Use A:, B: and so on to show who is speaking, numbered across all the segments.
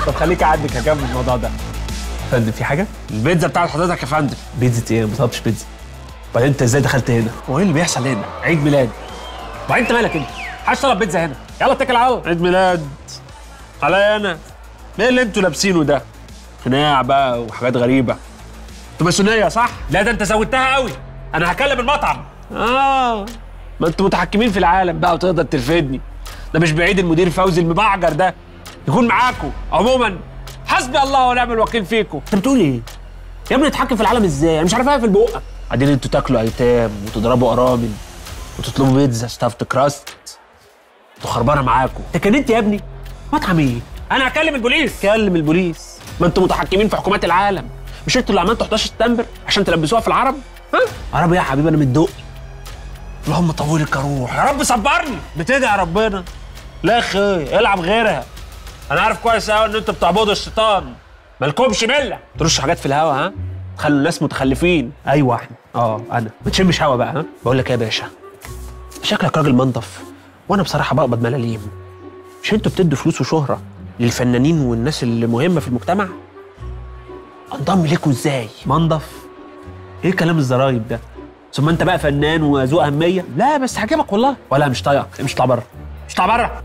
A: طب خليك عندك هكمل الموضوع ده فندم في حاجه
B: البيتزا بتاعت حضرتك يا فندم
A: بيتزا ايه ما طلبتش بيتزا بعدين انت ازاي دخلت هنا
B: هو ايه اللي بيحصل هنا
A: عيد ميلاد وبعدين انت مالك انت محدش طلب بيتزا هنا يلا اتكل على الله
B: عيد ميلاد عليا انا ايه اللي انتوا لابسينه ده قناع بقى وحاجات غريبه انتوا ماسونيه صح
A: لا ده انت زودتها قوي انا هكلم المطعم
B: اه ما انتوا متحكمين في العالم بقى وتقدر ترفدني ده مش بعيد المدير فوزي المبعجر ده يكون معاكم عموما حسبي الله ونعم الوكيل فيكم
A: انت بتقول ايه يا ابني اتحكم في العالم ازاي انا مش عارف اقفل بقك
B: بعدين انتوا تاكلوا ايتام وتضربوا ارامل وتطلبوا بيتزا ستافت كراست انتوا خربانه معاكم
A: تكننت يا ابني مطعم ايه انا هكلم البوليس
B: كلم البوليس ما انتوا متحكمين في حكومات العالم مش انتوا اللي عملتوا 11 سبتمبر عشان تلبسوها في العرب ها
A: عربي إيه يا حبيبي انا متدق
B: اللهم طولك اروح يا رب صبرني بتدعي ربنا لا اخي العب غيرها انا عارف كويس قوي ان انتوا بتعبدوا الشيطان مالكمش مله ترشوا حاجات في الهوا ها تخلوا الناس متخلفين
A: ايوه احنا اه انا ما تشمش هوا بقى ها
B: بقول لك ايه يا باشا شكلك راجل منضف وانا بصراحه بقبض ملاليم مش انتوا بتدوا فلوس وشهره للفنانين والناس اللي مهمه في المجتمع انضم ليكوا ازاي
A: منضف ايه كلام الزرايب ده ثم انت بقى فنان وذو اهميه
B: لا بس هجيبك والله
A: ولا مش طايقك مش طالع بره
B: مش طالع بره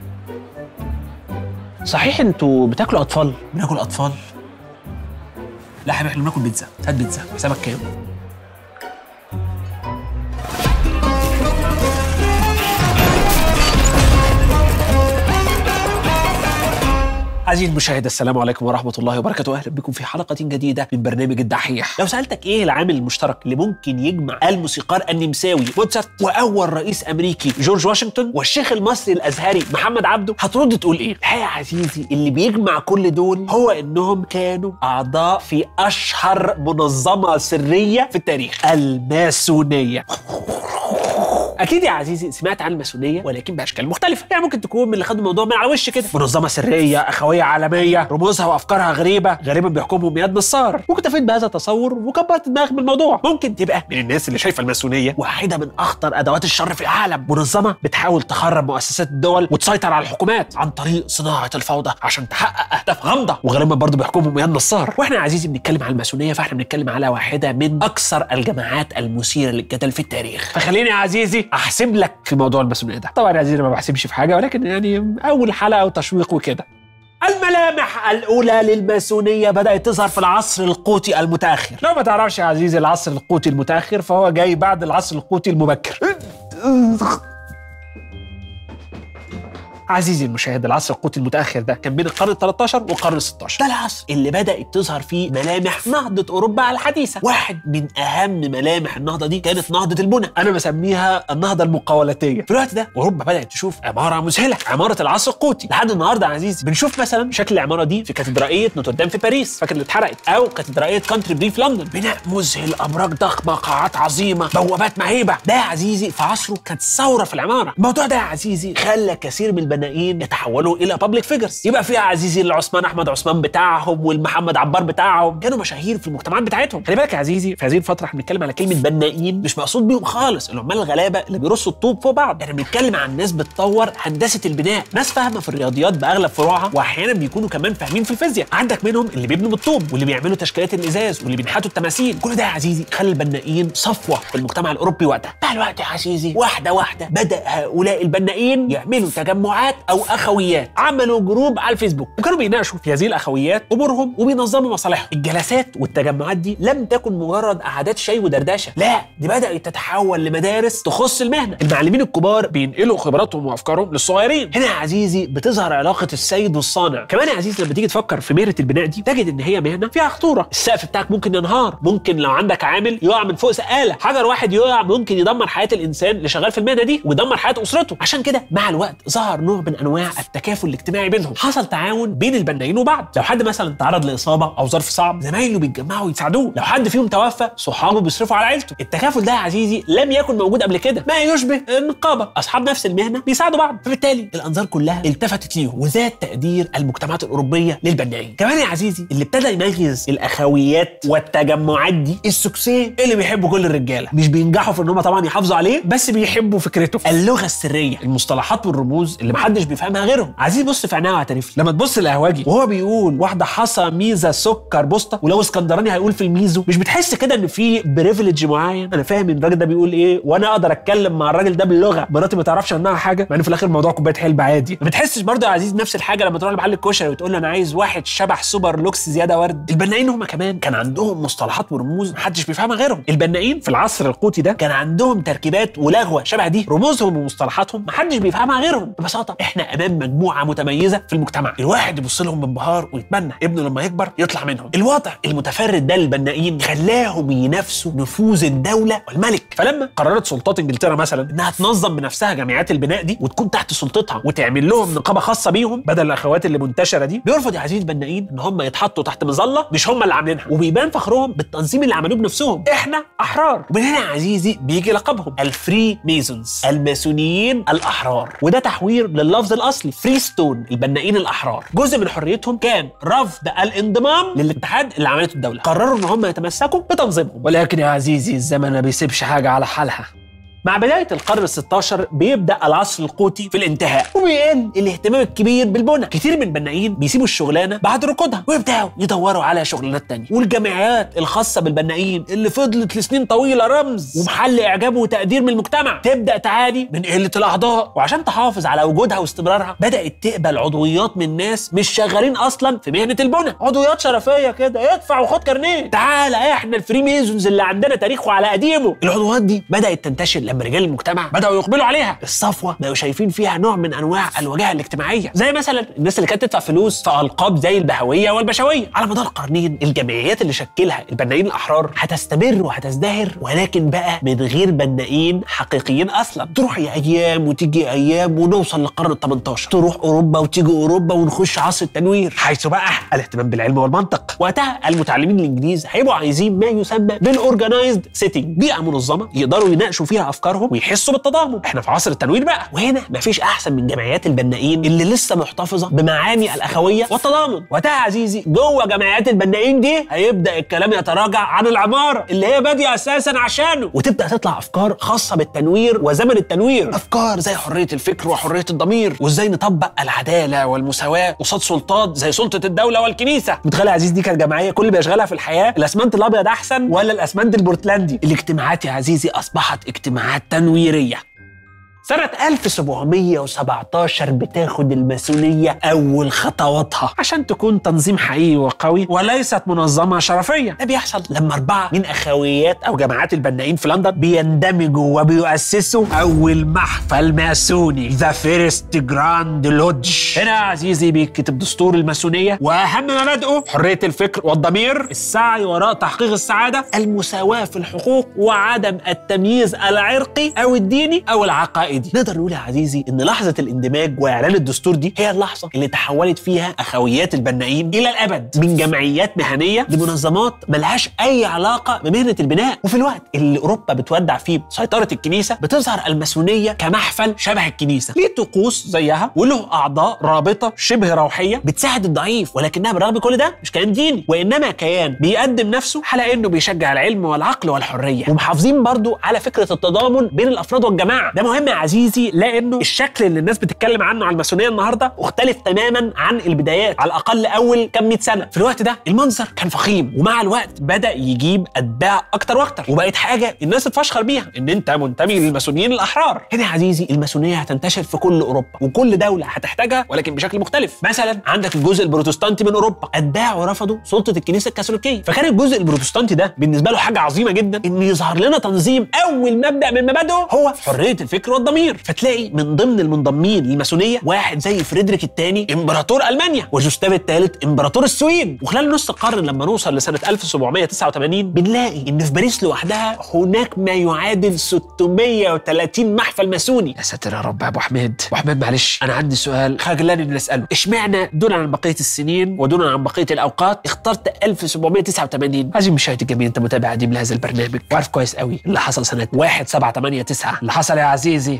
B: صحيح انتوا بتاكلوا اطفال
A: بناكل اطفال لا يا حبيبي احنا بناكل بيتزا هات بيتزا حسابك كام عزيزي المشاهد السلام عليكم ورحمة الله وبركاته أهلا بكم في حلقة جديدة من برنامج الدحيح لو سألتك إيه العامل المشترك اللي ممكن يجمع الموسيقار النمساوي موتسارت وأول رئيس أمريكي جورج واشنطن والشيخ المصري الأزهري محمد عبده هترد تقول إيه الحقيقة يا عزيزي اللي بيجمع كل دول هو إنهم كانوا أعضاء في أشهر منظمة سرية في التاريخ الماسونية اكيد يا عزيزي سمعت عن الماسونيه ولكن باشكال مختلفه يعني ممكن تكون من اللي خدوا الموضوع من على وش كده منظمه سريه اخويه عالميه رموزها وافكارها غريبه غالبا بيحكمهم مياد نصار واكتفيت بهذا التصور وكبرت دماغك بالموضوع ممكن تبقى من الناس اللي شايفه الماسونيه واحده من اخطر ادوات الشر في العالم منظمه بتحاول تخرب مؤسسات الدول وتسيطر على الحكومات عن طريق صناعه الفوضى عشان تحقق اهداف غامضه وغالبا برضه بيحكمهم مياد نصار واحنا يا عزيزي بنتكلم عن الماسونيه فاحنا بنتكلم على واحده من اكثر الجماعات المثيره للجدل في التاريخ فخليني يا عزيزي احسب لك في موضوع الماسونيه ده طبعا يا عزيزي أنا ما بحسبش في حاجه ولكن يعني اول حلقه وتشويق وكده الملامح الأولى للماسونية بدأت تظهر في العصر القوطي المتأخر لو ما تعرفش يا عزيزي العصر القوطي المتأخر فهو جاي بعد العصر القوطي المبكر عزيزي المشاهد العصر القوطي المتاخر ده كان بين القرن ال 13 والقرن ال 16 ده العصر اللي بدات تظهر فيه ملامح نهضه اوروبا الحديثه واحد من اهم ملامح النهضه دي كانت نهضه البنى انا بسميها النهضه المقاولاتيه في الوقت ده اوروبا بدات تشوف عماره مذهله عماره العصر القوطي لحد النهارده يا عزيزي بنشوف مثلا شكل العماره دي في كاتدرائيه نوتردام في باريس فاكر اللي اتحرقت او كاتدرائيه كانتري بري في لندن بناء مذهل ابراج ضخمه قاعات عظيمه بوابات مهيبه ده يا عزيزي في عصره كانت ثوره في العماره الموضوع ده يا عزيزي خلى كثير من البنائين يتحولوا الى بابليك فيجرز يبقى فيها عزيزي العثمان احمد عثمان بتاعهم والمحمد عبار بتاعهم كانوا مشاهير في المجتمعات بتاعتهم خلي بالك يا عزيزي في هذه الفتره احنا بنتكلم على كلمه بنائين مش مقصود بيهم خالص العمال الغلابه اللي بيرصوا الطوب فوق بعض احنا بنتكلم عن ناس بتطور هندسه البناء ناس فاهمه في الرياضيات باغلب فروعها واحيانا بيكونوا كمان فاهمين في الفيزياء عندك منهم اللي بيبنوا بالطوب واللي بيعملوا تشكيلات الازاز واللي بينحتوا التماثيل كل ده يا عزيزي خلى البنائين صفوه في المجتمع الاوروبي وقتها مع الوقت يا عزيزي واحده واحده بدا هؤلاء البنائين يعملوا تجمعات او اخويات عملوا جروب على الفيسبوك وكانوا بيناقشوا في هذه الاخويات امورهم وبينظموا مصالحهم الجلسات والتجمعات دي لم تكن مجرد قعدات شاي ودردشه لا دي بدات تتحول لمدارس تخص المهنه المعلمين الكبار بينقلوا خبراتهم وافكارهم للصغيرين هنا يا عزيزي بتظهر علاقه السيد والصانع كمان يا عزيزي لما تيجي تفكر في مهنه البناء دي تجد ان هي مهنه فيها خطوره السقف بتاعك ممكن ينهار ممكن لو عندك عامل يقع من فوق سقاله حجر واحد يقع ممكن يدمر حياه الانسان اللي شغال في المهنه دي ويدمر حياه اسرته عشان كده مع الوقت ظهر نوع من انواع التكافل الاجتماعي بينهم حصل تعاون بين البنايين وبعض لو حد مثلا تعرض لاصابه او ظرف صعب زمايله بيتجمعوا يساعدوه لو حد فيهم توفى صحابه بيصرفوا على عيلته التكافل ده يا عزيزي لم يكن موجود قبل كده ما يشبه النقابه اصحاب نفس المهنه بيساعدوا بعض فبالتالي الانظار كلها التفتت ليهم وزاد تقدير المجتمعات الاوروبيه للبنائين كمان يا عزيزي اللي ابتدى يميز الاخويات والتجمعات دي السكسيه اللي بيحبوا كل الرجاله مش بينجحوا في ان هم طبعا يحافظوا عليه بس بيحبوا فكرته اللغه السريه المصطلحات والرموز اللي محدش محدش بيفهمها غيرهم عايزين بص في عينيها واعترف لي. لما تبص للقهوجي وهو بيقول واحده حصى ميزه سكر بوسطه ولو اسكندراني هيقول في الميزو مش بتحس كده ان في بريفليج معين انا فاهم ان الراجل ده بيقول ايه وانا اقدر اتكلم مع الراجل ده باللغه مراتي ما تعرفش عنها حاجه مع ان في الاخر الموضوع كوبايه حلب عادي ما بتحسش برضه يا عزيز نفس الحاجه لما تروح لمحل الكشري وتقول له انا عايز واحد شبح سوبر لوكس زياده ورد البنائين هم كمان كان عندهم مصطلحات ورموز محدش بيفهمها غيرهم البنائين في العصر القوطي ده كان عندهم تركيبات ولغوه شبه دي رموزهم ومصطلحاتهم محدش بيفهمها غيرهم ببساطه احنا امام مجموعه متميزه في المجتمع الواحد يبص لهم بانبهار ويتمنى ابنه لما يكبر يطلع منهم الوضع المتفرد ده للبنائين خلاهم ينافسوا نفوذ الدوله والملك فلما قررت سلطات انجلترا مثلا انها تنظم بنفسها جمعيات البناء دي وتكون تحت سلطتها وتعمل لهم نقابه خاصه بيهم بدل الاخوات اللي منتشره دي بيرفض يا عزيز البنائين ان هم يتحطوا تحت مظله مش هم اللي عاملينها وبيبان فخرهم بالتنظيم اللي عملوه بنفسهم احنا احرار ومن هنا يا عزيزي بيجي لقبهم الفري ميزونز الماسونيين الاحرار وده تحوير لللفظ الاصلي فري ستون البنائين الاحرار جزء من حريتهم كان رفض الانضمام للاتحاد اللي عملته الدوله قرروا ان هم يتمسكوا بتنظيمهم ولكن يا عزيزي الزمن ما بيسيبش حاجه على حالها مع بداية القرن ال 16 بيبدأ العصر القوطي في الانتهاء وبيقل الاهتمام الكبير بالبنى كتير من البنائين بيسيبوا الشغلانة بعد ركودها ويبدأوا يدوروا على شغلانات تانية والجمعيات الخاصة بالبنائين اللي فضلت لسنين طويلة رمز ومحل إعجاب وتقدير من المجتمع تبدأ تعاني من قلة الأعضاء وعشان تحافظ على وجودها واستمرارها بدأت تقبل عضويات من ناس مش شغالين أصلا في مهنة البنى عضويات شرفية كده ادفع وخد كارنيه تعالى احنا الفري ميزونز اللي عندنا تاريخه على قديمه العضويات دي بدأت تنتشر لما رجال المجتمع بدأوا يقبلوا عليها الصفوة بقوا شايفين فيها نوع من أنواع الوجاهة الاجتماعية زي مثلا الناس اللي كانت تدفع فلوس في ألقاب زي البهوية والبشوية على مدار قرنين الجمعيات اللي شكلها البنائين الأحرار هتستمر وهتزدهر ولكن بقى من غير بنائين حقيقيين أصلا تروح يا أيام وتيجي أيام ونوصل للقرن ال 18 تروح أوروبا وتيجي أوروبا ونخش عصر التنوير حيث بقى الاهتمام بالعلم والمنطق وقتها المتعلمين الإنجليز هيبقوا عايزين ما يسمى بالاورجنايزد سيتنج بيئة منظمة يقدروا يناقشوا فيها أفكارهم ويحسوا بالتضامن احنا في عصر التنوير بقى وهنا مفيش احسن من جمعيات البنائين اللي لسه محتفظه بمعاني الاخويه والتضامن وقتها يا عزيزي جوه جمعيات البنائين دي هيبدا الكلام يتراجع عن العماره اللي هي باديه اساسا عشانه وتبدا تطلع افكار خاصه بالتنوير وزمن التنوير افكار زي حريه الفكر وحريه الضمير وازاي نطبق العداله والمساواه قصاد سلطات زي سلطه الدوله والكنيسه متخيل يا عزيز دي كانت جمعيه كل اللي بيشغلها في الحياه الاسمنت الابيض احسن ولا الاسمنت البورتلاندي الاجتماعات يا عزيزي اصبحت اجتماعات تنويريه سنة 1717 بتاخد الماسونية أول خطواتها عشان تكون تنظيم حقيقي وقوي وليست منظمة شرفية ده بيحصل لما أربعة من أخويات أو جماعات البنائين في لندن بيندمجوا وبيؤسسوا أول محفل ماسوني ذا فيرست جراند لودج هنا يا عزيزي بيتكتب دستور الماسونية وأهم مبادئه حرية الفكر والضمير السعي وراء تحقيق السعادة المساواة في الحقوق وعدم التمييز العرقي أو الديني أو العقائدي نقدر نقول يا عزيزي إن لحظة الاندماج وإعلان الدستور دي هي اللحظة اللي تحولت فيها أخويات البنائين إلى الأبد من جمعيات مهنية لمنظمات ملهاش أي علاقة بمهنة البناء وفي الوقت اللي أوروبا بتودع فيه سيطرة الكنيسة بتظهر الماسونية كمحفل شبه الكنيسة ليه طقوس زيها وله أعضاء رابطة شبه روحية بتساعد الضعيف ولكنها برغم كل ده مش كيان ديني وإنما كيان بيقدم نفسه على إنه بيشجع العلم والعقل والحرية ومحافظين برضو على فكرة التضامن بين الأفراد والجماعة ده مهم يا عزيزي لأنه الشكل اللي الناس بتتكلم عنه على الماسونية النهاردة مختلف تماما عن البدايات على الأقل أول كام مئة سنة في الوقت ده المنظر كان فخيم ومع الوقت بدأ يجيب أتباع أكتر وأكتر وبقت حاجة الناس تتفشخر بيها إن أنت منتمي للماسونيين الأحرار هنا يا عزيزي الماسونية هتنتشر في كل أوروبا وكل دولة هتحتاجها ولكن بشكل مختلف مثلا عندك الجزء البروتستانتي من أوروبا أتباعه رفضوا سلطة الكنيسة الكاثوليكية فكان الجزء البروتستانتي ده بالنسبة له حاجة عظيمة جدا إن يظهر لنا تنظيم أول مبدأ من مبادئه هو حرية الفكر والضمير فتلاقي من ضمن المنضمين للماسونية واحد زي فريدريك الثاني إمبراطور ألمانيا وجوستاف الثالث إمبراطور السويد وخلال نص القرن لما نوصل لسنة 1789 بنلاقي إن في باريس لوحدها هناك ما يعادل 630 محفل ماسوني يا ساتر يا رب يا ابو حميد ابو حميد معلش انا عندي سؤال خجلان اني اساله اشمعنى دون عن بقيه السنين ودون عن بقيه الاوقات اخترت 1789 عزيزي مشاهد الجميل انت متابع قديم لهذا البرنامج وعارف كويس قوي اللي حصل سنه 1789 اللي حصل يا عزيزي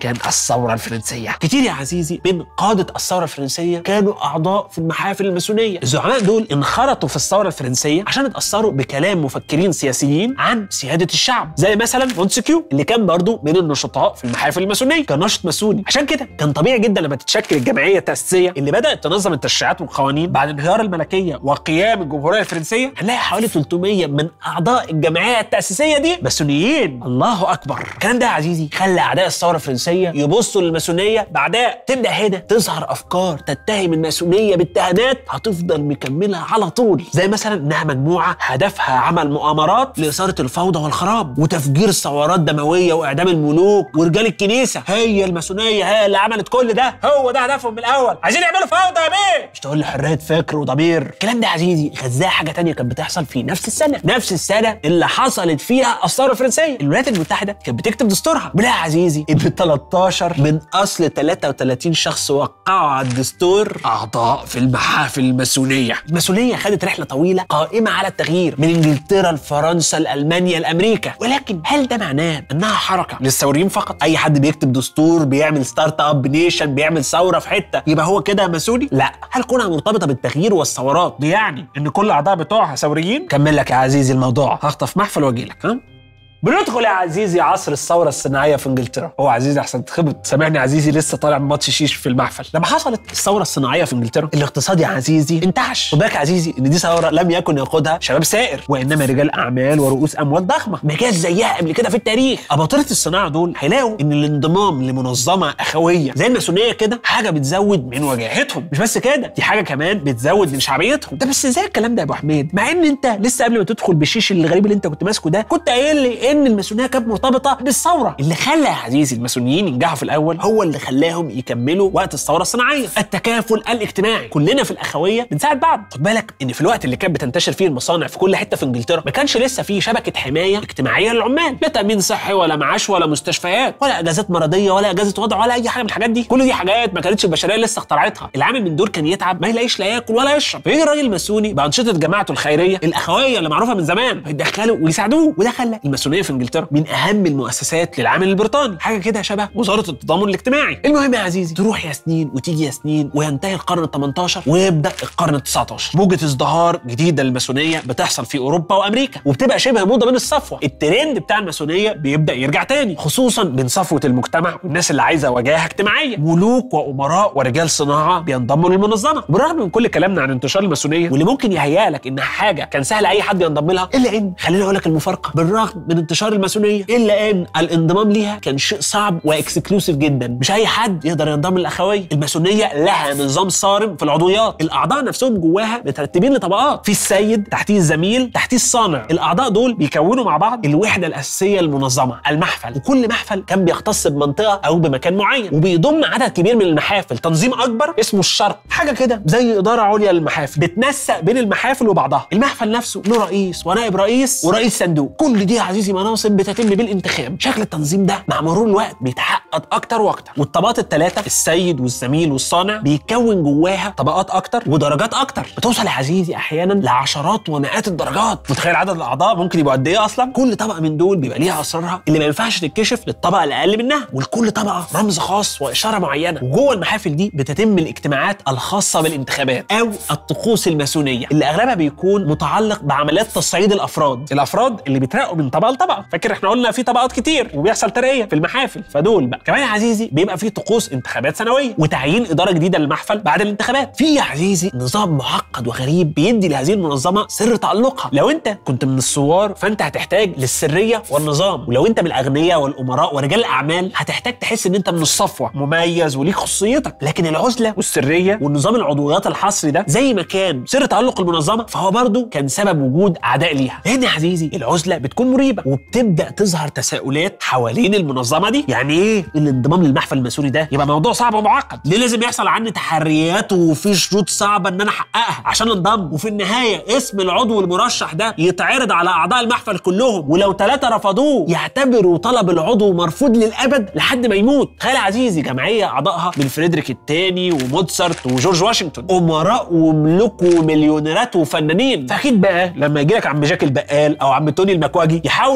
A: كان الثوره الفرنسيه كتير يا عزيزي من قاده الثوره الفرنسيه كانوا اعضاء في المحافل الماسونيه الزعماء دول انخرطوا في الثوره الفرنسيه عشان اتاثروا بكلام مفكرين سياسيين عن سياده الشعب زي مثلا مونتسكيو اللي كان برضو من النشطاء في المحافل الماسونيه كان ناشط ماسوني عشان كده كان طبيعي جدا لما تتشكل الجمعيه التاسيسيه اللي بدات تنظم التشريعات والقوانين بعد انهيار الملكيه وقيام الجمهوريه الفرنسيه هنلاقي حوالي 300 من اعضاء الجمعيه التاسيسيه دي ماسونيين الله اكبر الكلام ده يا عزيزي خلى اعداء الثوره الفرنسيه يبصوا للماسونيه بعدها تبدا هنا تظهر افكار تتهم الماسونيه باتهامات هتفضل مكمله على طول زي مثلا انها مجموعه هدفها عمل مؤامرات لاثاره الفوضى والخراب وتفجير ثورات دمويه واعدام الملوك ورجال الكنيسه هي الماسونيه هي اللي عملت كل ده هو ده هدفهم من الاول عايزين يعملوا فوضى يا بيه مش تقول لي حريه فكر وضمير الكلام ده يا عزيزي غذاه حاجه تانية كانت بتحصل في نفس السنه نفس السنه اللي حصلت فيها الثوره الفرنسيه الولايات المتحده كانت بتكتب دستورها بلا يا عزيزي ان 13 من اصل 33 شخص وقعوا على الدستور اعضاء في المحافل الماسونيه الماسونيه خدت رحله طويله قائمه على التغيير من انجلترا لفرنسا لالمانيا لامريكا ولكن هل ده معناه انها حركه للثوريين فقط اي حد بيكتب دستور بيعمل ستارت اب نيشن بيعمل ثوره في حته يبقى هو كده ماسوني لا هل كونها مرتبطه بالتغيير والثورات دي يعني ان كل اعضاء بتوعها ثوريين كمل لك يا عزيزي الموضوع هخطف محفل واجي لك ها بندخل يا عزيزي عصر الثوره الصناعيه في انجلترا هو عزيزي احسن تخبط سامعني عزيزي لسه طالع من ماتش شيش في المحفل لما حصلت الثوره الصناعيه في انجلترا الاقتصاد يا عزيزي انتعش خد بالك يا عزيزي ان دي ثوره لم يكن يقودها شباب سائر وانما رجال اعمال ورؤوس اموال ضخمه ما جاش زيها قبل كده في التاريخ اباطره الصناعه دول هيلاقوا ان الانضمام لمنظمه اخويه زي الماسونيه كده حاجه بتزود من وجاهتهم مش بس كده دي حاجه كمان بتزود من شعبيتهم ده بس ازاي الكلام ده يا ابو حميد مع ان انت لسه قبل ما تدخل بالشيش الغريب اللي انت كنت ماسكه ده كنت قايل لي ان الماسونيه كانت مرتبطه بالثوره اللي خلى يا عزيزي الماسونيين ينجحوا في الاول هو اللي خلاهم يكملوا وقت الثوره الصناعيه التكافل الاجتماعي كلنا في الاخويه بنساعد بعض خد بالك ان في الوقت اللي كانت بتنتشر فيه المصانع في كل حته في انجلترا ما كانش لسه فيه شبكه حمايه اجتماعيه للعمال لا تامين صحي ولا معاش ولا مستشفيات ولا اجازات مرضيه ولا اجازه وضع ولا اي حاجه من الحاجات دي كل دي حاجات ما كانتش البشريه لسه اخترعتها العامل من دول كان يتعب ما يلاقيش لا ياكل ولا يشرب فيجي الراجل الماسوني بانشطه جماعته الخيريه الاخويه اللي معروفه من زمان يتدخلوا ويساعدوه وده خلى الماسونيه في انجلترا من اهم المؤسسات للعامل البريطاني حاجه كده شبه وزاره التضامن الاجتماعي المهم يا عزيزي تروح يا سنين وتيجي يا سنين وينتهي القرن ال 18 ويبدا القرن ال 19 موجه ازدهار جديده للماسونيه بتحصل في اوروبا وامريكا وبتبقى شبه موضه من الصفوه الترند بتاع الماسونيه بيبدا يرجع تاني خصوصا من صفوه المجتمع والناس اللي عايزه وجاهه اجتماعيه ملوك وامراء ورجال صناعه بينضموا للمنظمه بالرغم من كل كلامنا عن انتشار الماسونيه واللي ممكن يهيأ لك انها حاجه كان سهل اي حد ينضم لها الا ان خليني اقول لك المفارقه بالرغم من انتشار الماسونيه الا ان الانضمام ليها كان شيء صعب واكسكلوسيف جدا مش اي حد يقدر ينضم للاخويه الماسونيه لها نظام صارم في العضويات الاعضاء نفسهم جواها مترتبين لطبقات في السيد تحتيه الزميل تحتيه الصانع الاعضاء دول بيكونوا مع بعض الوحده الاساسيه المنظمه المحفل وكل محفل كان بيختص بمنطقه او بمكان معين وبيضم عدد كبير من المحافل تنظيم اكبر اسمه الشرق حاجه كده زي اداره عليا للمحافل بتنسق بين المحافل وبعضها المحفل نفسه له رئيس ونائب رئيس ورئيس صندوق كل دي يا عزيزي مناصب بتتم بالانتخاب شكل التنظيم ده مع مرور الوقت بيتعقد اكتر واكتر والطبقات الثلاثه السيد والزميل والصانع بيكون جواها طبقات اكتر ودرجات اكتر بتوصل يا عزيزي احيانا لعشرات ومئات الدرجات متخيل عدد الاعضاء ممكن يبقوا قد ايه اصلا كل طبقه من دول بيبقى ليها اسرارها اللي ما ينفعش تتكشف للطبقه الاقل منها ولكل طبقه رمز خاص واشاره معينه وجوه المحافل دي بتتم الاجتماعات الخاصه بالانتخابات او الطقوس الماسونيه اللي اغلبها بيكون متعلق بعمليات تصعيد الافراد الافراد اللي بيترقوا من طبقه لطبقه فاكر احنا قلنا في طبقات كتير وبيحصل ترقيه في المحافل فدول بقى كمان يا عزيزي بيبقى في طقوس انتخابات سنويه وتعيين اداره جديده للمحفل بعد الانتخابات في يا عزيزي نظام معقد وغريب بيدي لهذه المنظمه سر تالقها لو انت كنت من الثوار فانت هتحتاج للسريه والنظام ولو انت من الاغنياء والامراء ورجال الاعمال هتحتاج تحس ان انت من الصفوه مميز وليك خصوصيتك لكن العزله والسريه والنظام العضويات الحصري ده زي ما كان سر تالق المنظمه فهو برضه كان سبب وجود اعداء ليها هنا يا عزيزي العزله بتكون مريبه وبتبدا تظهر تساؤلات حوالين المنظمه دي يعني ايه الانضمام للمحفل الماسوني ده يبقى موضوع صعب ومعقد ليه لازم يحصل عني تحريات وفي شروط صعبه ان انا احققها عشان انضم وفي النهايه اسم العضو المرشح ده يتعرض على اعضاء المحفل كلهم ولو ثلاثه رفضوه يعتبروا طلب العضو مرفوض للابد لحد ما يموت تخيل عزيزي جمعيه اعضائها من فريدريك الثاني وموتسارت وجورج واشنطن امراء وملوك ومليونيرات وفنانين فاكيد بقى لما يجي لك عم جاك البقال او عم توني المكواجي يحاول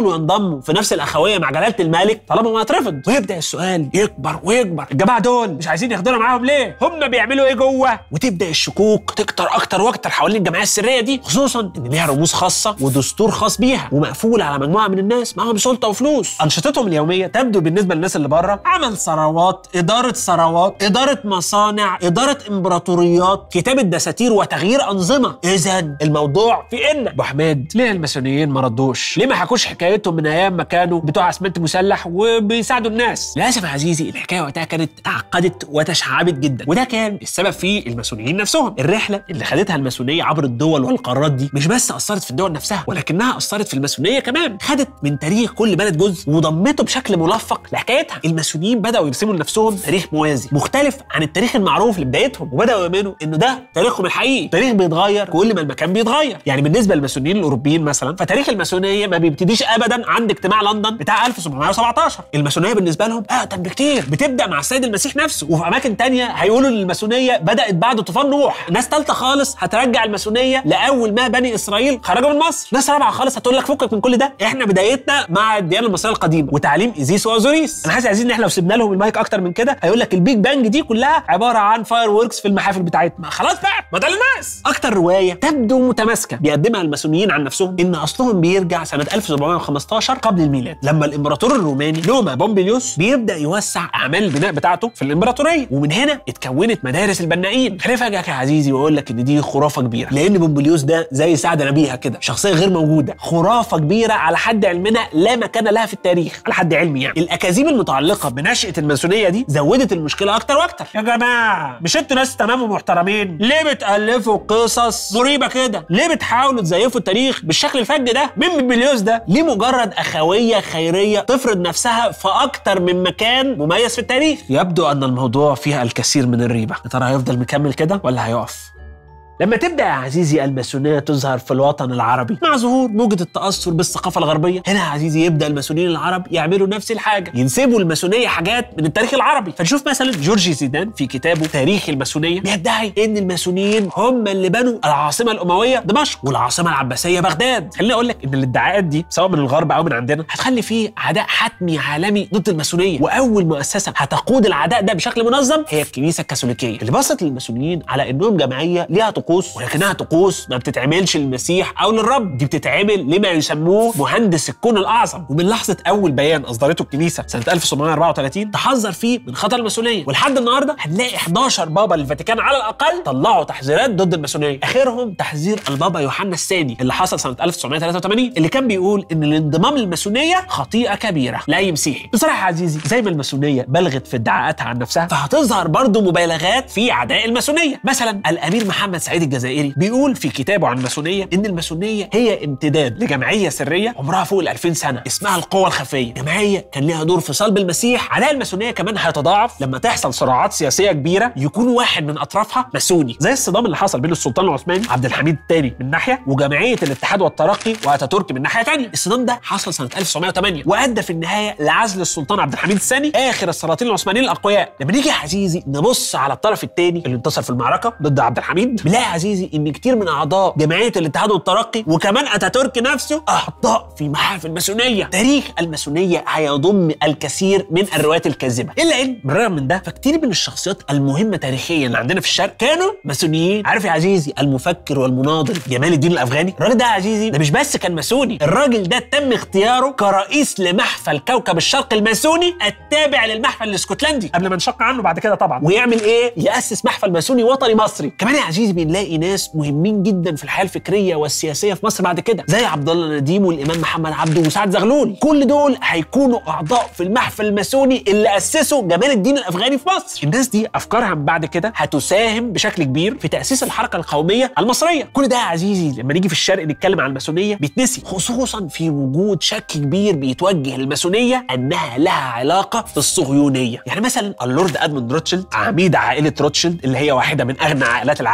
A: يحاولوا ينضموا في نفس الاخويه مع جلاله الملك طلبهم هيترفض ويبدا السؤال يكبر ويكبر الجماعه دول مش عايزين ياخدونا معاهم ليه هم بيعملوا ايه جوه وتبدا الشكوك تكتر اكتر واكتر حوالين الجمعيه السريه دي خصوصا ان ليها رموز خاصه ودستور خاص بيها ومقفول على مجموعه من الناس معاهم سلطه وفلوس انشطتهم اليوميه تبدو بالنسبه للناس اللي بره عمل ثروات اداره ثروات اداره مصانع اداره امبراطوريات كتابه دساتير وتغيير انظمه اذا الموضوع في ان ابو حميد ليه الماسونيين ما ردوش ليه ما حكوش حكايتهم من ايام ما كانوا بتوع اسمنت مسلح وبيساعدوا الناس للاسف يا عزيزي الحكايه وقتها كانت تعقدت وتشعبت جدا وده كان السبب في الماسونيين نفسهم الرحله اللي خدتها الماسونيه عبر الدول والقارات دي مش بس اثرت في الدول نفسها ولكنها اثرت في الماسونيه كمان خدت من تاريخ كل بلد جزء وضمته بشكل ملفق لحكايتها الماسونيين بداوا يرسموا لنفسهم تاريخ موازي مختلف عن التاريخ المعروف لبدايتهم وبداوا يؤمنوا انه ده تاريخهم الحقيقي تاريخ بيتغير كل ما المكان بيتغير يعني بالنسبه للماسونيين الاوروبيين مثلا فتاريخ الماسونيه ما بيبتديش ابدا عند اجتماع لندن بتاع 1717 الماسونيه بالنسبه لهم اقدم بكتير بتبدا مع السيد المسيح نفسه وفي اماكن تانية هيقولوا ان الماسونيه بدات بعد طوفان نوح ناس ثالثه خالص هترجع الماسونيه لاول ما بني اسرائيل خرجوا من مصر ناس رابعه خالص هتقول لك فكك من كل ده احنا بدايتنا مع الديانه المصريه القديمه وتعليم ايزيس واوزوريس انا حاسس عايزين ان احنا لو سيبنا لهم المايك اكتر من كده هيقول لك البيج بانج دي كلها عباره عن فاير ووركس في المحافل بتاعتنا خلاص بقى ما ده الناس اكتر روايه تبدو متماسكه بيقدمها الماسونيين عن نفسهم ان اصلهم بيرجع سنه 1715 قبل الميلاد لما الامبراطور الروماني لوما بومبيليوس بيبدا يوسع اعمال البناء بتاعته في الامبراطوريه ومن هنا اتكونت مدارس البنائين خليني افاجئك يا عزيزي واقول لك ان دي خرافه كبيره لان بومبيليوس ده زي سعد نبيها كده شخصيه غير موجوده خرافه كبيره على حد علمنا لا مكان لها في التاريخ على حد علمي يعني الاكاذيب المتعلقه بنشاه الماسونيه دي زودت المشكله اكتر واكتر يا جماعه مش انتوا ناس تمام ومحترمين ليه بتالفوا قصص مريبه كده ليه بتحاولوا تزيفوا التاريخ بالشكل الفج ده مين بومبيليوس ده ليه مجرد اخويه خيريه تفرض نفسها في اكتر من مكان مميز في التاريخ يبدو ان الموضوع فيها الكثير من الريبه يا ترى هيفضل مكمل كده ولا هيقف لما تبدا يا عزيزي الماسونيه تظهر في الوطن العربي مع ظهور موجه التاثر بالثقافه الغربيه هنا يا عزيزي يبدا الماسونيين العرب يعملوا نفس الحاجه ينسبوا الماسونيه حاجات من التاريخ العربي فنشوف مثلا جورجي زيدان في كتابه تاريخ الماسونيه بيدعي ان الماسونيين هم اللي بنوا العاصمه الامويه دمشق والعاصمه العباسيه بغداد خليني اقول لك ان الادعاءات دي سواء من الغرب او من عندنا هتخلي فيه عداء حتمي عالمي ضد الماسونيه واول مؤسسه هتقود العداء ده بشكل منظم هي الكنيسه الكاثوليكيه اللي بصت للماسونيين على انهم جمعيه ليها طقوس ولكنها طقوس ما بتتعملش للمسيح او للرب دي بتتعمل لما يسموه مهندس الكون الاعظم ومن لحظه اول بيان اصدرته الكنيسه سنه 1734 تحذر فيه من خطر الماسونيه ولحد النهارده هنلاقي 11 بابا للفاتيكان على الاقل طلعوا تحذيرات ضد الماسونيه اخرهم تحذير البابا يوحنا الثاني اللي حصل سنه 1983 اللي كان بيقول ان الانضمام للماسونيه خطيئه كبيره لاي مسيحي بصراحه يا عزيزي زي ما الماسونيه بلغت في ادعاءاتها عن نفسها فهتظهر برضه مبالغات في عداء الماسونيه مثلا الامير محمد سعيد الجزائري بيقول في كتابه عن الماسونيه ان الماسونيه هي امتداد لجمعيه سريه عمرها فوق ال 2000 سنه اسمها القوى الخفيه جمعيه كان ليها دور في صلب المسيح عداء الماسونيه كمان هيتضاعف لما تحصل صراعات سياسيه كبيره يكون واحد من اطرافها ماسوني زي الصدام اللي حصل بين السلطان العثماني عبد الحميد الثاني من ناحيه وجمعيه الاتحاد والترقي واتاتورك من ناحيه ثانيه الصدام ده حصل سنه 1908 وادى في النهايه لعزل السلطان عبد الحميد الثاني اخر السلاطين العثمانيين الاقوياء لما نيجي يا عزيزي نبص على الطرف الثاني اللي انتصر في المعركه ضد عبد الحميد بنلاقي يا عزيزي ان كتير من اعضاء جمعيه الاتحاد والترقي وكمان اتاتورك نفسه اعضاء في محافل ماسونيه تاريخ الماسونيه هيضم الكثير من الروايات الكاذبه الا ان بالرغم من ده فكتير من الشخصيات المهمه تاريخيا اللي عندنا في الشرق كانوا ماسونيين عارف يا عزيزي المفكر والمناضل جمال الدين الافغاني الراجل ده يا عزيزي ده مش بس كان ماسوني الراجل ده تم اختياره كرئيس لمحفل كوكب الشرق الماسوني التابع للمحفل الاسكتلندي قبل ما نشق عنه بعد كده طبعا ويعمل ايه ياسس محفل ماسوني وطني مصري كمان يا عزيزي بنلاقي ناس مهمين جدا في الحياه الفكريه والسياسيه في مصر بعد كده زي عبد الله نديم والامام محمد عبده وسعد زغلول كل دول هيكونوا اعضاء في المحفل الماسوني اللي اسسه جمال الدين الافغاني في مصر الناس دي افكارها من بعد كده هتساهم بشكل كبير في تاسيس الحركه القوميه المصريه كل ده يا عزيزي لما نيجي في الشرق نتكلم عن الماسونيه بيتنسي خصوصا في وجود شك كبير بيتوجه للماسونيه انها لها علاقه بالصهيونيه يعني مثلا اللورد ادموند روتشيلد عميد عائله روتشيلد اللي هي واحده من اغنى عائلات العالم كان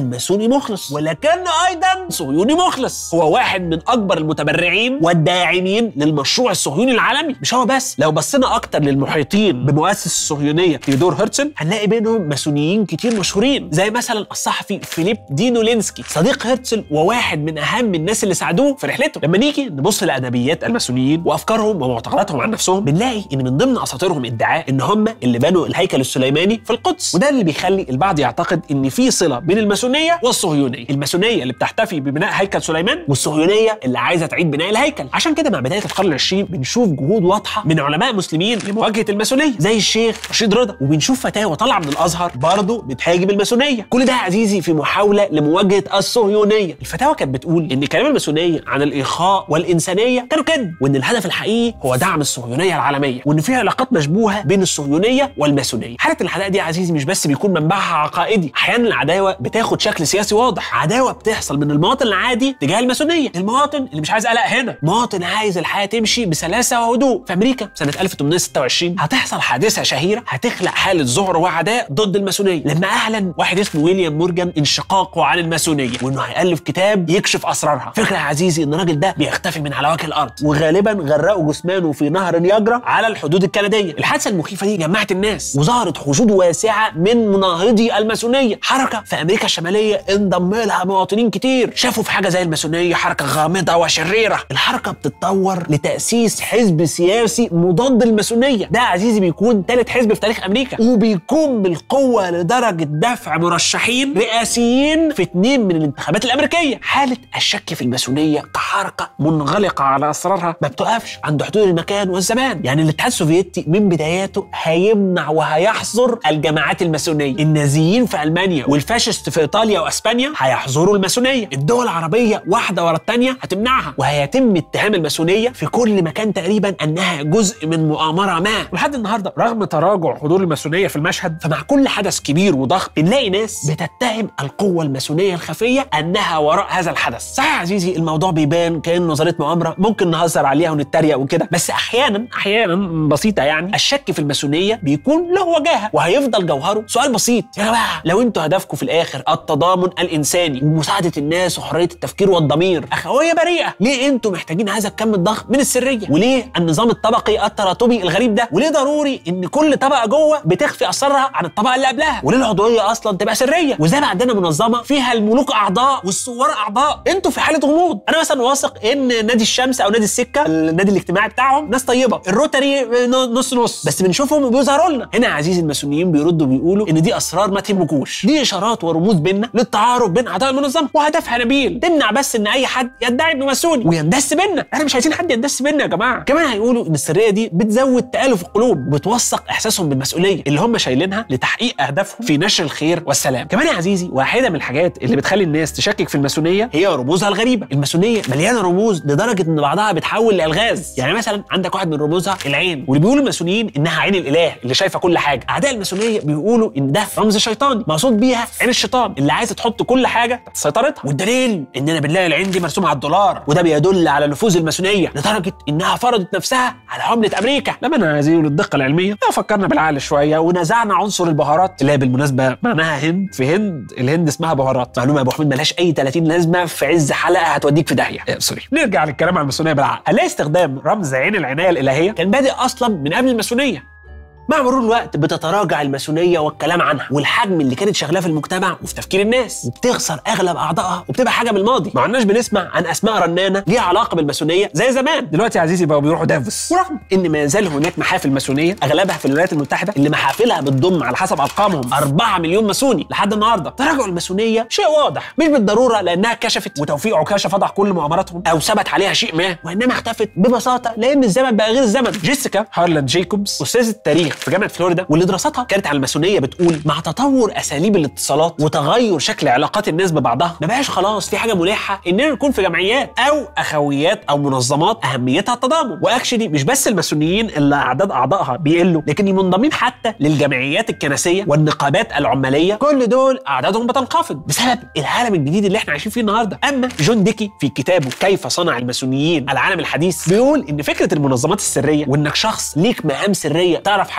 A: كان ماسوني مخلص ولكن ايضا صهيوني مخلص هو واحد من اكبر المتبرعين والداعمين للمشروع الصهيوني العالمي مش هو بس لو بصينا اكتر للمحيطين بمؤسس الصهيونيه تيودور هرتزل هنلاقي بينهم ماسونيين كتير مشهورين زي مثلا الصحفي فيليب دينولينسكي صديق هرتزل وواحد من اهم الناس اللي ساعدوه في رحلته لما نيجي نبص لادبيات الماسونيين وافكارهم ومعتقداتهم عن نفسهم بنلاقي ان من ضمن اساطيرهم ادعاء ان هم اللي بنوا الهيكل السليماني في القدس وده اللي بيخلي البعض يعتقد ان في صله بين الماسونيه والصهيونيه الماسونيه اللي بتحتفي ببناء هيكل سليمان والصهيونيه اللي عايزه تعيد بناء الهيكل عشان كده مع بدايه القرن العشرين بنشوف جهود واضحه من علماء مسلمين لمواجهه الماسونيه زي الشيخ رشيد رضا وبنشوف فتاوى طالعه من الازهر برضه بتهاجم الماسونيه كل ده يا عزيزي في محاوله لمواجهه الصهيونيه الفتاوى كانت بتقول ان كلام الماسونيه عن الاخاء والانسانيه كانوا كذب وان الهدف الحقيقي هو دعم الصهيونيه العالميه وان في علاقات مشبوهه بين الصهيونيه والماسونيه حاله العداء دي يا عزيزي مش بس بيكون منبعها عقائدي احيانا العداوه بتاخد شكل سياسي واضح عداوه بتحصل من المواطن العادي تجاه الماسونيه المواطن اللي مش عايز قلق هنا مواطن عايز الحياه تمشي بسلاسه وهدوء في امريكا سنه 1826 هتحصل حادثه شهيره هتخلق حاله ذعر وعداء ضد الماسونيه لما اعلن واحد اسمه ويليام مورجان انشقاقه عن الماسونيه وانه هيالف كتاب يكشف اسرارها فكره يا عزيزي ان الراجل ده بيختفي من على وجه الارض وغالبا غرقوا جثمانه في نهر نياجرا على الحدود الكنديه الحادثه المخيفه دي جمعت الناس وظهرت حشود واسعه من مناهضي الماسونيه حركه في امريكا الشماليه انضم لها مواطنين كتير شافوا في حاجه زي الماسونيه حركه غامضه وشريره الحركه بتتطور لتاسيس حزب سياسي مضاد للماسونيه ده يا عزيزي بيكون ثالث حزب في تاريخ امريكا وبيكون بالقوه لدرجه دفع مرشحين رئاسيين في اثنين من الانتخابات الامريكيه حاله الشك في الماسونيه كحركه منغلقه على اسرارها ما بتقفش عند حدود المكان والزمان يعني الاتحاد السوفيتي من بداياته هيمنع وهيحظر الجماعات الماسونيه النازيين في المانيا والفاشست في ايطاليا واسبانيا هيحظروا الماسونيه الدول العربيه واحده ورا الثانيه هتمنعها وهيتم اتهام الماسونيه في كل مكان تقريبا انها جزء من مؤامره ما ولحد النهارده رغم تراجع حضور الماسونيه في المشهد فمع كل حدث كبير وضخم بنلاقي ناس بتتهم القوه الماسونيه الخفيه انها وراء هذا الحدث صحيح يا عزيزي الموضوع بيبان كان نظريه مؤامره ممكن نهزر عليها ونتريق وكده بس احيانا احيانا بسيطه يعني الشك في الماسونيه بيكون له وجاهه وهيفضل جوهره سؤال بسيط يا جماعه لو انتوا هدفكم في الاخر التضامن الانساني ومساعده الناس وحريه التفكير والضمير اخويه بريئه ليه انتوا محتاجين هذا الكم الضخم من السريه وليه النظام الطبقي التراتبي الغريب ده وليه ضروري ان كل طبقه جوه بتخفي اسرارها عن الطبقه اللي قبلها وليه العضويه اصلا تبقى سريه وزي ما عندنا منظمه فيها الملوك اعضاء والثوار اعضاء انتوا في حاله غموض انا مثلا واثق ان نادي الشمس او نادي السكه النادي الاجتماعي بتاعهم ناس طيبه الروتري نص نص بس بنشوفهم وبيظهروا لنا هنا يا عزيزي الماسونيين بيردوا بيقولوا ان دي اسرار ما تهمكوش دي اشارات ورموز بينا للتعارف بين اعضاء المنظمه وهدفها نبيل تمنع بس ان اي حد يدعي انه ماسوني ويندس بينا احنا مش عايزين حد يندس بينا يا جماعه كمان هيقولوا ان السريه دي بتزود تالف القلوب وبتوثق احساسهم بالمسؤوليه اللي هم شايلينها لتحقيق اهدافهم في نشر الخير والسلام كمان يا عزيزي واحده من الحاجات اللي بتخلي الناس تشكك في الماسونيه هي رموزها الغريبه الماسونيه مليانه رموز لدرجه ان بعضها بتحول لالغاز يعني مثلا عندك واحد من رموزها العين واللي بيقولوا الماسونيين انها عين الاله اللي شايفه كل حاجه اعداء الماسونيه بيقولوا ان ده رمز شيطاني مقصود بيها عين الشيطان اللي عايزه تحط كل حاجه تحت سيطرتها والدليل اننا بنلاقي العين دي مرسومه على الدولار وده بيدل على نفوذ الماسونيه لدرجه انها فرضت نفسها على عمله امريكا لما انا عايزين للدقه العلميه لا فكرنا بالعقل شويه ونزعنا عنصر البهارات اللي هي بالمناسبه معناها هند في هند الهند اسمها بهارات معلومه يا ابو حميد ملهاش اي 30 لازمه في عز حلقه هتوديك في داهيه آه، سوري نرجع للكلام عن الماسونيه بالعقل هنلاقي استخدام رمز عين العنايه الالهيه كان بادئ اصلا من قبل الماسونيه مع مرور الوقت بتتراجع الماسونيه والكلام عنها والحجم اللي كانت شغلاه في المجتمع وفي تفكير الناس وبتخسر اغلب اعضائها وبتبقى حاجه من الماضي ما عدناش بنسمع عن اسماء رنانه ليها علاقه بالماسونيه زي زمان دلوقتي يا عزيزي بقوا بيروحوا دافوس ورغم ان ما يزال هناك محافل ماسونيه اغلبها في الولايات المتحده اللي محافلها بتضم على حسب ارقامهم 4 مليون ماسوني لحد النهارده تراجع الماسونيه شيء واضح مش بالضروره لانها كشفت وتوفيق عكاشه فضح كل مؤامراتهم او ثبت عليها شيء ما وانما اختفت ببساطه لان الزمن بقى غير الزمن جيسيكا هارلاند جيكوبز استاذ التاريخ في جامعه فلوريدا واللي دراساتها كانت على الماسونيه بتقول مع تطور اساليب الاتصالات وتغير شكل علاقات الناس ببعضها ما بقاش خلاص في حاجه ملحه اننا نكون في جمعيات او اخويات او منظمات اهميتها التضامن واكشلي مش بس الماسونيين اللي اعداد اعضائها بيقلوا لكن المنضمين حتى للجمعيات الكنسيه والنقابات العماليه كل دول اعدادهم بتنخفض بسبب العالم الجديد اللي احنا عايشين فيه النهارده اما جون ديكي في كتابه كيف صنع الماسونيين العالم الحديث بيقول ان فكره المنظمات السريه وانك شخص ليك مهام سريه تعرف حاجات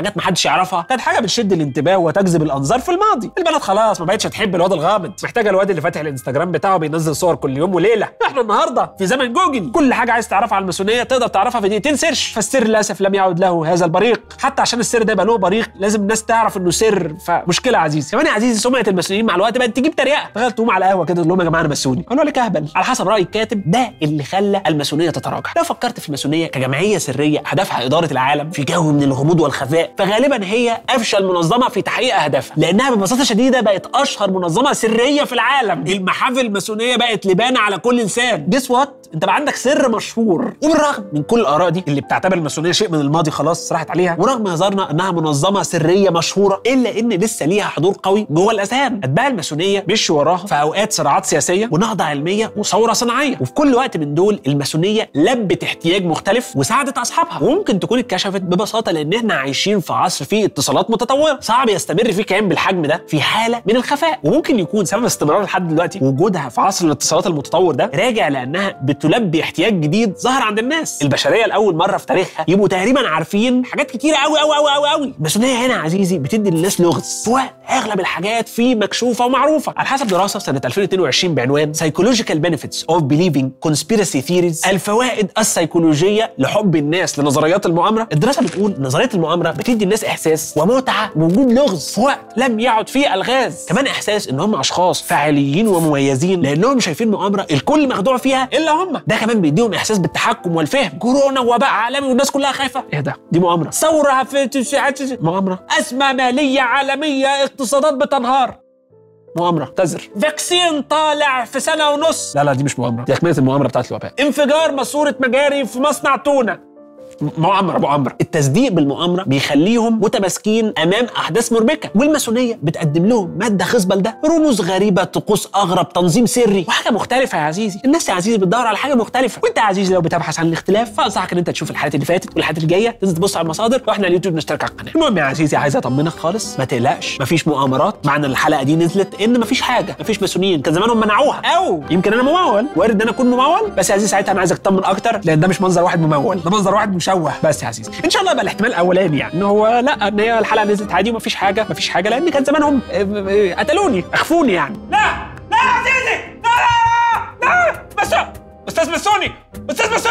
A: حاجات محدش يعرفها كانت حاجه بتشد الانتباه وتجذب الانظار في الماضي البنات خلاص ما بقتش تحب الواد الغامض محتاجه الواد اللي فاتح الانستجرام بتاعه بينزل صور كل يوم وليله احنا النهارده في زمن جوجل كل حاجه عايز تعرفها على الماسونيه تقدر تعرفها في دقيقتين سيرش فالسر للاسف لم يعد له هذا البريق حتى عشان السر ده يبقى له بريق لازم الناس تعرف انه سر فمشكله يا عزيزي كمان يا عزيزي سمعه الماسونيين مع الوقت بقت تجيب تريقه تخيل تقوم على قهوه كده تقول لهم يا جماعه انا ماسوني اقول لك اهبل على حسب راي الكاتب ده اللي خلى الماسونيه تتراجع لو فكرت في الماسونيه كجمعيه سريه هدفها اداره العالم في جو من الغموض والخفاء فغالبا هي افشل منظمه في تحقيق اهدافها لانها ببساطه شديده بقت اشهر منظمه سريه في العالم المحافل الماسونيه بقت لبانه على كل انسان جس وات انت بقى عندك سر مشهور وبالرغم من كل الاراء دي اللي بتعتبر الماسونيه شيء من الماضي خلاص راحت عليها ورغم نظرنا انها منظمه سريه مشهوره الا ان لسه ليها حضور قوي جوه الاذهان اتباع الماسونيه مشوا وراها في اوقات صراعات سياسيه ونهضه علميه وثوره صناعيه وفي كل وقت من دول الماسونيه لبت احتياج مختلف وساعدت اصحابها وممكن تكون اتكشفت ببساطه لان احنا عايشين في عصر فيه اتصالات متطوره صعب يستمر فيه كيان بالحجم ده في حاله من الخفاء وممكن يكون سبب استمرار لحد دلوقتي وجودها في عصر الاتصالات المتطور ده راجع لانها بتلبي احتياج جديد ظهر عند الناس البشريه لاول مره في تاريخها يبقوا تقريبا عارفين حاجات كتيره قوي قوي قوي قوي قوي الماسونيه هنا يا عزيزي بتدي للناس لغز سواء اغلب الحاجات فيه مكشوفه ومعروفه على حسب دراسه سنه 2022 بعنوان Psychological Benefits of Believing Conspiracy Theories الفوائد السيكولوجيه لحب الناس لنظريات المؤامره الدراسه بتقول نظريات المؤامره بتدي الناس احساس ومتعه بوجود لغز في وقت لم يعد فيه الغاز كمان احساس ان هم اشخاص فعاليين ومميزين لانهم شايفين مؤامره الكل مخدوع فيها الا هم ده كمان بيديهم احساس بالتحكم والفهم كورونا وباء عالمي والناس كلها خايفه ايه ده دي مؤامره ثوره في تسعة- مؤامره ازمه ماليه عالميه اقتصادات بتنهار مؤامره اعتذر فاكسين طالع في سنه ونص لا لا دي مش مؤامره دي تكمله المؤامره بتاعت الوباء انفجار ماسوره مجاري في مصنع تونه م- مؤامره مؤامره التصديق بالمؤامره بيخليهم متماسكين امام احداث مربكه والماسونيه بتقدم لهم ماده خصبه لده رموز غريبه طقوس اغرب تنظيم سري وحاجه مختلفه يا عزيزي الناس يا عزيزي بتدور على حاجه مختلفه وانت يا عزيزي لو بتبحث عن الاختلاف فانصحك ان انت تشوف الحلقات اللي فاتت والحلقات اللي جايه تنزل تبص على المصادر واحنا على اليوتيوب نشترك على القناه المهم يا عزيزي عايز اطمنك خالص ما تقلقش مفيش مؤامرات معنى الحلقه دي نزلت ان مفيش حاجه مفيش ماسونيين كان زمانهم منعوها او يمكن انا ممول وارد ان انا اكون ممول بس يا عزيزي ساعتها انا عايزك تطمن اكتر لان ده مش منظر واحد ممول ده منظر واحد مشوه بس يا عزيزي ان شاء الله يبقى الاحتمال الاولاني يعني ان هو لا ان هي الحلقه نزلت عادي ومفيش حاجه مفيش حاجه لان كان زمانهم آه، آه، قتلوني اخفوني يعني
B: لا لا يا عزيزي لا لا لا بس استاذ مسوني استاذ